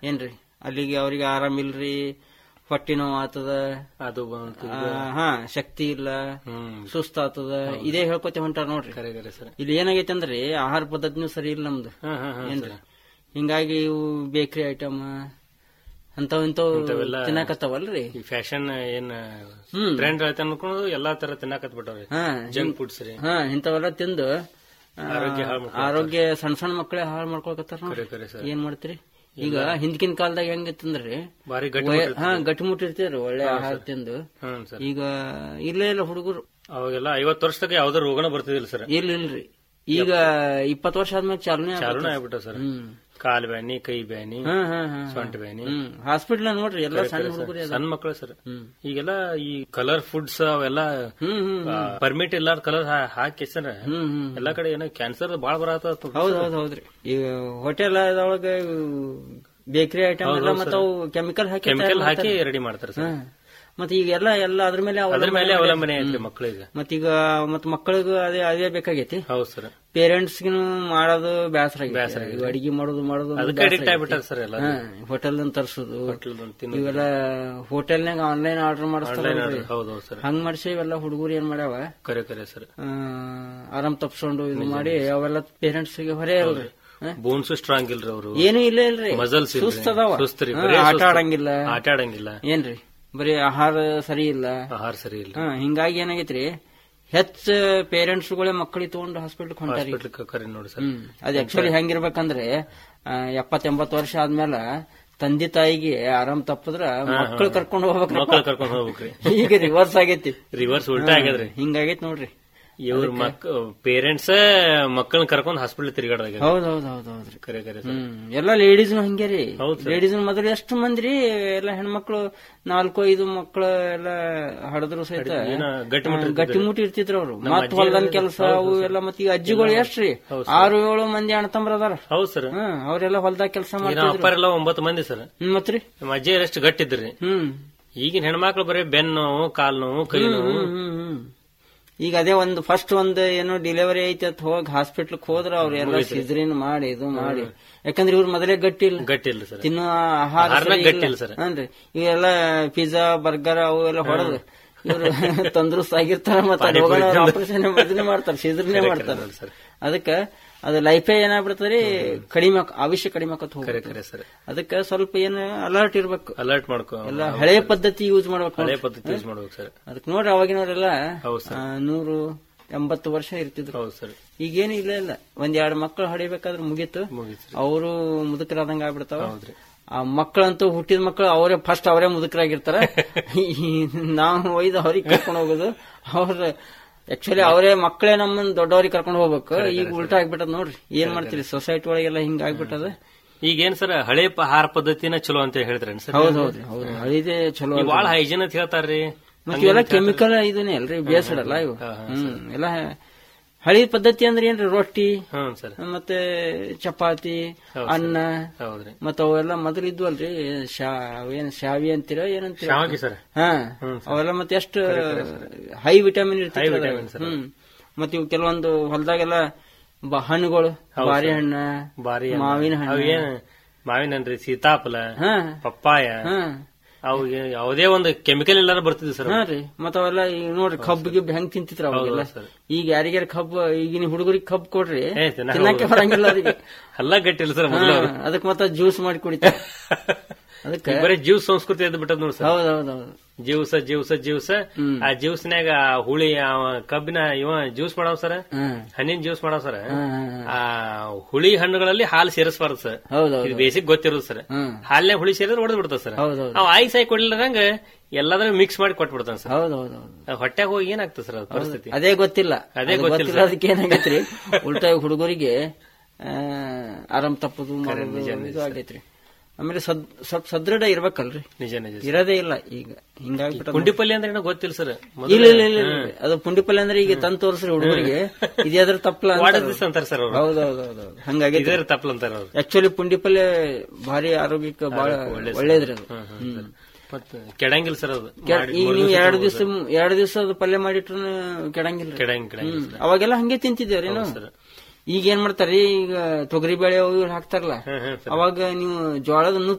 ಏನ್ರಿ ಅಲ್ಲಿಗೆ ಅವ್ರಿಗೆ ಆರಾಮಿಲ್ರಿ ಹೊಟ್ಟೆ ನೋವು ಆತದ ಅದು ಬಂತು ಆ, ಹಾ ಶಕ್ತಿ ಇಲ್ಲ ಹ್ಮ್ ಸುಸ್ತ ಆತದ ಇದೇ ಹೇಳ್ಕೊತ ಹೊಂಟಾರ ನೋಡ್ರಿ ಕರೆ ಕರೆ ಸರ್ ಇಲ್ಲಿ ಏನಾಗೈತೆ ಅಂದ್ರೆ ಆಹಾರ ಪದ್ಧತಿನೂ ಸರಿ ಇಲ್ಲ ನಮ್ದು ಹಾ ಹಾ ಹಾ ಏನ್ರಿ ಹಿಂಗಾಗಿ ಇವು ಬೇಕರಿ ಐಟಮ್ ಅಂತವ್ ಇಂಥವ್ ಇಂಥವೆಲ್ಲ ತಿನ್ನಕತ್ತಾವಲ್ರಿ ಈ ಫ್ಯಾಷನ್ ಏನ್ ಹ್ಮ್. ಟ್ರೆಂಡ್ ಐತೆ ಅನ್ಕೊಂಡು ಎಲ್ಲಾ ತರ ತಿನ್ನಾಕತ್ ಬಿಟ್ಟವ್ರಿ ಹಾ ಜಂಕ್ ಫುಡ್ಸ್ ರೀ ಹಾ ಇಂಥವೆಲ್ಲ ತಿಂದು ಆ, ಆರೋಗ್ಯ ಹಾಳ್ ಮಾಡ್ಕೊಳತ್ತಾರ. ಆರೋಗ್ಯ ಸಣ್ಣ ಸಣ್ಣ ಮಕ್ಕಳೇ ಹಾಳು ಮಾಡ್ಕೊಳಕತ್ತಾರ ಕರೆ ನೋಡ್ರಿ ಕರೆ ಸರ್ ಏನ್ ಮಾಡ್ತೀರಿ ಈಗ ಹಿಂದ್ಕಿನ ಕಾಲದಾಗ ಹೆಂಗಿತ್ತಂದ್ರಿ ಬಾರಿ ಗಟ್ಟಿ ವಯ- ಮುಟ್ಟಿರ್ತೀವಿ. ಹಾ ಗಟ್ಟಿಮುಟ್ಟಿ ಇರ್ತಿದ್ರು ಒಳ್ಳೆ ಆಹಾರ ತಿಂದು ಹ್ಮ್ ಸರ್ ಈಗ ಇಲ್ಲೇ ಇಲ್ಲ ಹುಡುಗರು ಅವಾಗೆಲ್ಲ ಐವತ್ತು ವರ್ಷದಾಗ ಯಾವ್ದೋ ರೋಗನ ಬರ್ತಿದಿಲ್ಲ ಸರ್ ಇಲ್ಲ ಇಲ್ರಿ ಈಗ ಇಪ್ಪತ್ ವರ್ಷ ಆದ್ಮೇಲೆ ಚಾಲನೆ ಚಾಲೂನ ಆಗ್ಬಿಟ್ಟ ಸರ್ ಹ್ಮ್ ಕಾಲ್ ಬ್ಯಾನಿ ಕೈ ಬ್ಯಾನಿ ಹ್ಮ್ ಹ್ಮ್ ಹ್ಮ್ ಸೊಂಟ ಬ್ಯಾನಿ ಹ್ಮ್ ಹಾಸ್ಪಿಟ್ಲ್ ನೋಡ್ರಿ ಎಲ್ಲ ಸಣ್ಣ ಹುಡುಗರು ಸಣ್ಣ ಮಕ್ಕಳು ಸರ್ ಹ್ಮ್ ಈಗೆಲ್ಲ ಈ ಕಲರ್ ಫುಡ್ಸ್ ಅವೆಲ್ಲ ಹ್ಮ್ ಹ್ಮ್ ಪರ್ಮಿಟ್ ಇಲ್ಲಾರ ಕಲರ್ ಹಾಕಿ ಸರ್ ಹ್ಮ್ ಹ್ಮ್ ಎಲ್ಲಾ ಕಡೆ ಏನೋ ಕ್ಯಾನ್ಸರ್ ಬಾಳ ಬರತ್ತ ಹೌದ್ ಹೌದ್ ಹೌದ್ರಿ ಈಗ ಹೋಟೆಲ್ ಅದ್ರೊಳಗ ಬೇಕರಿ ಐಟಮ್ ಎಲ್ಲ ಮತ್ತ ಅವು ಕೆಮಿಕಲ್ ಹಾಕಿ ಕೆಮಿಕಲ್ ಹಾಕಿ ರೆಡಿ ಮಾಡ್ತಾರೆ ಸರ್ ಮತ್ತ ಈಗ ಎಲ್ಲ ಎಲ್ಲ ಅದ್ರ ಮೇಲೆ ಅದ್ರ ಅವಲಂಬನೆ ಮೇಲೆ ಅವಲಂಬನೆ ಐತ್ರಿ ಮಕ್ಕಳಿಗೆ ಮತ್ತೀಗ ಮತ್ ಮಕ್ಕಳಿಗೂ ಅದೇ ಅದೇ ಬೇಕಾಗೈತಿ ಹೌದು ಸರ್ ಪೇರೆಂಟ್ಸ್ಗೂ ಮಾಡೋದು ಬೇಸರ ಬ್ಯಾಸರ ಆಗೈತಿ ಅಡಿಗೆ ಮಾಡೋದು ಮಾಡೋದು ಅದಕ್ಕೆ ಅಡಿಕ್ಟ್ ಆಗ್ಬಿಟ್ಟಾರ ಸರ್ ಎಲ್ಲ ಹೋಟೆಲ್ ತರ್ಸೋದು ತಿನ್ನೋದು ಇವೆಲ್ಲ ಹೋಟೆಲ್ನಾಗ ಆನ್ಲೈನ್ ಆರ್ಡರ್ ಮಾಡಿಸ್ತಾರ ಹೌದು ಸರ್ ಹಂಗ್ ಮಾಡಿಸಿ ಇವೆಲ್ಲ ಹುಡುಗರು ಏನ್ ಮಾಡ್ಯಾವ ಕರೆ ಕರೆ ಸರ್ ಆ, ಆರಾಮ್ ತಪ್ಸ್ಕೊಂಡು ಇದು ಮಾಡಿ ಅವೆಲ್ಲ ಪೇರೆಂಟ್ಸ್ ಗೆ ಹೊರೆ ಅಲ್ರಿ ಹ? ಬೋನ್ಸ್ ಸ್ಟ್ರಾಂಗ್ ಇಲ್ರಿ ಅವರು ಏನೂ ಇಲ್ಲ ಇಲ್ರಿ ಮಸಲ್ಸ್ ಸುಸ್ತದಾವ ಸುಸ್ತ್ರಿ ಹಾ, ಬರೀ ಆಟ ಸುಸ್ತು. ಆಡಂಗಿಲ್ಲ ಆಟ ಆಡಂಗಿಲ್ಲ ಏನ್ರಿ ಬರೀ ಆಹಾರ ಸರಿ ಇಲ್ಲ ಆಹಾರ ಸರಿ ಇಲ್ಲ ಹಾ ಹಿಂಗಾಗಿ ಏನಾಗೈತ್ರಿ ಹೆಚ್ಚ ಪೇರೆಂಟ್ಸ್ ಗಳೇ ಮಕ್ಕಳಿಗೆ ತಗೊಂಡು ಹಾಸ್ಪಿಟಲ್ ಹೊಂಟಾರಿ ಹಾಸ್ಪಿಟಲ್ ಕರೆ ನೋಡಿ ಸರ್ ಹ್ಮ್ ಅದ್ ಆಕ್ಚುಲಿ ಹೆಂಗಿರ್ಬೇಕಂದ್ರೆ ಎಪ್ಪತ್ ಎಂಬತ್ ವರ್ಷ ಆದ್ಮೇಲೆ ತಂದೆ ತಾಯಿಗೆ ಆರಾಮ್ ತಪ್ಪದ್ರ ಮಕ್ಕಳು ಕರ್ಕೊಂಡು ಮಕ್ಕಳು ಹೋಗ್ಬೇಕ್ರಪ್ಪ ಕರ್ಕೊಂಡು ಹೋಗ್ಬೇಕ್ರಿ ಈಗ ರಿವರ್ಸ್ ಆಗೈತಿ ರಿವರ್ಸ್ ಉಲ್ಟಾ ಆಗ್ಯದ್ರಿ ಹಿಂಗಾಗೈತಿ ನೋಡ್ರಿ ಇವ್ರ ಮಕ್ ಪೇರೆಂಟ್ಸ್ ಮಕ್ಕಳನ್ನ ಕರ್ಕೊಂಡ್ ಹಾಸ್ಪಿಟಲ್ ತಿರುಗಾಡ್ದಾಗ ಹೌದ್ ಹೌದ್ ಹೌದ್ ಹೌದ್ರಿ ಕರೆ ಕರೆ ಸರ್ ಹ್ಮ್ ಎಲ್ಲಾ ಲೇಡೀಸ್ ಹಂಗೆ ರೀ ಹೌದ್ ಲೇಡೀಸ್ ಮೊದಲು ಎಷ್ಟು ಮಂದಿ ರೀ ಎಲ್ಲ ಹೆಣ್ಮಕ್ಳು ನಾಲ್ಕು ಐದು ಮಕ್ಳು ಎಲ್ಲ ಹಡದ್ರು ಸಹಿತ ಏನ ಗಟ್ಟಿ ಮುಟ್ಟಿ ಹಾ, ಗಟ್ಟಿ ಮುಟ್ಟಿ ಇರ್ತಿದ್ರು ಅವ್ರು ಮತ್ ಹೊಲ್ದನ್ ಕೆಲಸ ಅವು ಎಲ್ಲ ಮತ್ ಈಗ ಅಜ್ಜಿಗಳು ಎಷ್ಟ್ರಿ ಆರು ಏಳು ಮಂದಿ ಅಣ್ಣತಂಬ್ರ ಅದಾರ ಹೌದು ಸರ್ ಹ್ಮ್ ಅವರೆಲ್ಲ ಹೊಲ್ದಾಗ ಕೆಲಸ ನಮ್ಮ ಮಾಡ್ತಿದ್ರು ಅಪ್ಪರೆಲ್ಲ ಒಂಬತ್ತು ಮಂದಿ ಸರ್ ಹ್ಮ್ ಮತ್ರಿ ನಮ್ಮ ಅಜ್ಜಿ ಎಷ್ಟು ಗಟ್ಟಿದ್ರಿ ಹ್ಮ್ ಈಗಿನ ಹೆಣ್ಮಕ್ಳು ಬರೀ ಬೆನ್ನು ನೋವು ಕಾಲ್ ನೋವು ಕೈ ನೋವು ಹ್ಮ್, ಹ್ಮ್, ಹ್ಮ್. ಈಗ ಅದೇ ಒಂದು ಫಸ್ಟ್ ಒಂದು ಏನೋ ಡೆಲಿವರಿ ಐತಿ ಅಂತ ಹೋಗಿ ಹಾಸ್ಪಿಟ್ಲ್ ಹೋದ್ರ ಅವ್ರೆಲ್ಲ ಸಿಜ್ರಿನ್ ಮಾಡಿ ಇದು ಮಾಡಿ ಯಾಕಂದ್ರೆ ಇವ್ರು ಮೊದಲೇ ಗಟ್ಟಿ ಇಲ್ಲ ಗಟ್ಟಿ ಇಲ್ಲ ಸರ್ ತಿನ್ನೋ ಆಹಾರ ಆಹಾರನಾಗ ಸರಿ ಗಟ್ಟಿ ಇಲ್ಲ. ಇಲ್ಲ ಸರ್. ಹನ್ರಿ ಇವೆಲ್ಲ ಪಿಜ್ಜಾ ಬರ್ಗರ್ ಅವು ಎಲ್ಲ ಹೊಡೆದು ಇವ್ರು ತಂದ್ರಸ್ತ್ ಆಗಿರ್ತಾರ ಮತ್ತೆ ಪಾನಿಪುರಿ ತಿಂದು. ಆಪರೇಷನ್ ಇದನ್ನೇ ಮಾಡ್ತಾರ ಸಿದ್ರನೇ ಮಾಡ್ತಾರ ಸರ್ ಅದಕ್ಕ ಅದು ಲೈಫೇ ಏನಾಗ್ಬಿಡ್ತದ್ರಿ ಕಡಿಮೆ ಆಕ್- ಆವಿಷ್ಯ ಕಡಿಮೆ ಆಕತ್ ಕರೆ ಹೋಗ್ಬೇಕು ಕರೆ ಸರ್ ಅದಕ್ಕ ಸ್ವಲ್ಪ ಏನ್ ಅಲರ್ಟ್ ಇರ್ಬೇಕು ಅಲರ್ಟ್ ಮಾಡ್ಕೊ ಎಲ್ಲ ಹಳೆ ಪದ್ಧತಿ ಯೂಸ್ ಮಾಡ್ಬೇಕು ಹಳೆ ನೋಡ್ರಿ. ಪದ್ಧತಿ ಯೂಸ್ ಮಾಡ್ಬೇಕು ಸರ್ ಅದಕ್ಕೆ ನೋಡ್ರಿ ಅವಾಗಿನವರೆಲ್ಲ ಹೌದು ಸರ್ ಆ, ನೂರು ಎಂಬತ್ತು ವರ್ಷ ಇರ್ತಿದ್ರು ಹೌದು ಸರ್ ಈಗೇನು ಇಲ್ಲ ಇಲ್ಲ ಒಂದ್ ಎರಡು ಮಕ್ಕಳು ಹಡಿಬೇಕಾದ್ರೆ ಮುಗೀತು ಮುಗೀತು ಅವರು ಮುದುಕರಾದಂಗ ಆಗ್ಬಿಡ್ತಾವ ಹೌದ್ರಿ ಆ ಮಕ್ಕಳಂತೂ ಹುಟ್ಟಿದ ಮಕ್ಕಳು ಅವರೇ ಫಸ್ಟ್ ಅವರೇ ಮುದುಕರಾಗಿರ್ತಾರ ಈ ನಾವು ಒಯ್ದು ಅವ್ರಿಗೆ ಕರ್ಕೊಂಡು ಹೋಗೋದು ಅವ್ರ ಆಕ್ಚುಲಿ ಅವರೇ ಮಕ್ಕಳೇ ನಮ್ಮನ್ನ ದೊಡ್ಡವ್ರಿಗೆ ಕರ್ಕೊಂಡು ಹೋಗ್ಬೇಕು ಈಗ ಉಲ್ಟಾ ಆಗ್ಬಿಟ್ಟದ ನೋಡ್ರಿ ಏನ್ ಮಾಡ್ತೀರಿ ಸೊಸೈಟಿ ಒಳಗೆಲ್ಲ ಹಿಂಗ ಆಗ್ಬಿಟ್ಟದ ಈಗ ಏನ್ ಸರ್ ಹಳೆ ಪ- ಆಹಾರ ಪದ್ಧತಿನ ಚಲೋ ಅಂತ ಹೇಳಿದ್ರೇನ್ ಸರ್ ಹೌದ್ ಹೌದ್ರಿ ಹೌದು ಹಳಿದೆ ಚಲೋ ಈ ಬಾಳ ಹೈಜೀನ್ ಅಂತ ಹೇಳ್ತಾರ್ರಿ ಮತ್ತೆ ಇವೆಲ್ಲ ಕೆಮಿಕಲ್ ಇದನ್ನೇ ಅಲ್ರಿ ಬೇಸಡಲ್ಲ ಇವು ಹ್ಮ್ ಎಲ್ಲ ಹಳಿ ಪದ್ಧತಿ ಅಂದ್ರೆ ಏನ್ರಿ ರೊಟ್ಟಿ ಹ್ಮ್ ಸರ್ ಮತ್ತೆ ಚಪಾತಿ ಅನ್ನ ಹೌದ್ರಿ ಮತ್ತ ಅವೆಲ್ಲ ಮೊದಲು ಇದ್ವಲ್ರಿ ಶಾ ಏನ್ ಶಾವಿ ಅಂತೀರ ಏನಂತೀರ ಶಾವಿಗೆ ಸರ್ ಹಾ ಅವೆಲ್ಲ ಮತ್ತೆ ಎಷ್ಟು ಹೈ ವಿಟಮಿನ್ ಇರ್ತಿತ್ತು vitamin sir. ಹ್ಮ್ ಮತ್ತೆ ಇವು ಕೆಲವೊಂದು ಹೊಲದಾಗೆಲ್ಲ ಬ- ಹಣ್ಣುಗಳು ಬಾರಿ ಹಣ್ಣ ಬಾರಿ ಮಾವಿನ ಹಣ್ಣು. ಅವು ಏನ್ ಮಾವಿನ ಹಣ್ಣ್ರಿ ಸೀತಾಫಲ ಹಾ ಪಪ್ಪಾಯ ಹಾ ಅವು ಏ- ಯಾವುದೇ ಒಂದು ಕೆಮಿಕಲ್ ಎಲ್ಲಾರ ಬರ್ತಿದ್ವಿ ಸರ್ ಹಾ ರೀ ಮತ್ತ ಅವೆಲ್ಲ ಈಗ ನೋಡ್ರಿ ಕಬ್ಬು ಗಿಬ್ಬು ಹೆಂಗ್ ತಿಂತಿದ್ರ ಅವಾಗೆಲ್ಲ ಸರ್. ಈಗ ಯಾರಿಗಾರ ಕಬ್ಬು ಈಗಿನ ಹುಡುಗರಿಗೆ ಕಬ್ಬು ಕೊಡ್ರಿ ಏ, ತಿನ್ನಕ್ ತಿನ್ನಕ್ಕೆ ಬರಂಗಿಲ್ಲ ಅವ್ರಿಗೆ ಎಲ್ಲ ಗಟ್ಟಿಲ್ಲ ಸರ್ ಮೊದಲು ಹಾ, ಅದಕ್ಕೆ ಮತ್ತ ಜ್ಯೂಸ್ ಮಾಡಿ ಕುಡಿತಾರೆ ಅದಕ್ಕೆ ಬರೀ ಜ್ಯೂಸ್ ಸಂಸ್ಕೃತಿ ಎದ್ದು ಬಿಟ್ಟದ್ ನೋಡಿ ಸರ್ ಹೌದೌದೌದು ಜ್ಯೂಸ ಜ್ಯೂಸ ಜ್ಯೂಸ್ ಆ ಜ್ಯೂಸ್ನ್ಯಾಗ ಹುಳಿ ಅವ ಕಬ್ಬಿನ ಇವ ಜ್ಯೂಸ್ ಮಾಡವ್ ಸರ್ ಹ್ಮ್ ಹಣ್ಣಿನ ಜ್ಯೂಸ್ ಮಾಡವ್ ಸರ್ ಹ್ಮ್, ಹ್ಮ್, ಆ ಹುಳಿ ಹಣ್ಣುಗಳಲ್ಲಿ ಹಾಲು ಸೇರಿಸಬಾರ್ದು ಸರ್ ಹೌದೌದು ಇದು ಬೇಸಿಕ್ ಗೊತ್ತಿರೋದು ಸರ್ ಹ್ಮ್ ಹಾಲ್ನ್ಯಾಗ ಹುಳಿ ಸೇರಿದ್ರೆ ಹೊಡೆದ್ ಬಿಡ್ತಾವ ಸರ್ ಹೌದೌದು ಅವ್ ಆಯ್ಸ್ ಆಗಿ ಕೊಡ್ಲಿಲ್ಲದಂಗ ಎಲ್ಲಾದ್ರೂ ಮಿಕ್ಸ್ ಮಾಡಿ ಕೊಟ್ಬಿಡ್ತಾನ ಸರ್ ಹೌದೌದೌದು ಹೊಟ್ಟೆಗೆ ಹೋಗಿ ಏನಾಗ್ತದೆ ಸರ್ ಅದು ಪರಿಸ್ಥಿತಿ ಅದೇ ಗೊತ್ತಿಲ್ಲ ಅದೇ ಅದು ಗೊತ್ತಿಲ್ಲ ಅದಕ್ಕೆ ಏನಾಗೈತ್ರಿ ಉಲ್ಟಾ ಹುಡುಗರಿಗೆ ಆ, ಆರಾಮ್ ತಪ್ಪದು ಮಾಡೋದು ಇದು ಆಗೈತ್ರಿ ಆಮೇಲೆ ಸದ್ ಸ್ವಲ್ಪ ಸದೃಢ ಇರ್ಬೇಕಲ್ರಿ ನಿಜ ನಿಜ ಸರ್. ಇರೋದೇ ಇಲ್ಲ ಈಗ ಹಿಂಗಾಗ್ಬಿಟ್ಟ ಪುಂಡಿ ಪಲ್ಯ ಅಂದ್ರೆ ಏನೋ ಗೊತ್ತಿಲ್ಲ ಸರ್ ಇಲ್ಲ ಇಲ್ಲ ಇಲ್ಲ ಇಲ್ಲ. ಅದು ಪುಂಡಿಪಲ್ಲೆ ಅಂದ್ರೆ ಈಗ ತಂದು ತೋರಿಸ್ರಿ ಹುಡುಗರಿಗೆ ಇದ್ಯಾದ್ರ ತಪ್ಪಲ ವಾಡದಿಸ್ ಅಂತಾರ ಸರ್ ಅವ್ರು ಹೌದೌದೌದು ಹಂಗಾಗೈತಿ ಇದೇ ತಪ್ಪಲ್ ಅಂತಾರ ಅವ್ರು ಆಕ್ಚುಲಿ ಪುಂಡಿಪಲ್ಲೆ ಭಾರಿ ಆರೋಗ್ಯಕ್ಕೆ ಬಹಳ ಒಳ್ಳೇದ್ರಿ ಅದು ಹ್ಮ್. ಮತ್ತ ಕೆಡಂಗಿಲ್ಲ ಸರ್ ಅದು ಕೆ- ಈಗ ನೀವು ಎರಡು ದಿವಸ ಎರಡು ದಿವಸ ಅದು ಪಲ್ಯ ಮಾಡಿಟ್ರು ಕೆಡಂಗಿಲ್ಲ ಕೆಡಂಗ್ ಕೆಡಂಗಿಲ್ಲ ಹ್ಮ್. ಅವಾಗೆಲ್ಲ ಹಂಗೆ ತಿಂತಿದ್ದೇವ್ರಿ ನಾವು ಸರ್ ಈಗ ಏನ್ ಮಾಡ್ತಾರ್ರಿ ಈಗ ತೊಗರಿ ಬೇಳೆ ಅವು ಇವು ಹಾಕ್ತಾರಲ್ಲ ಹ್ಮ್ ಹ್ಮ್ ಅವಾಗ ನೀವು ಜೋಳದ ನುಚ್ಚು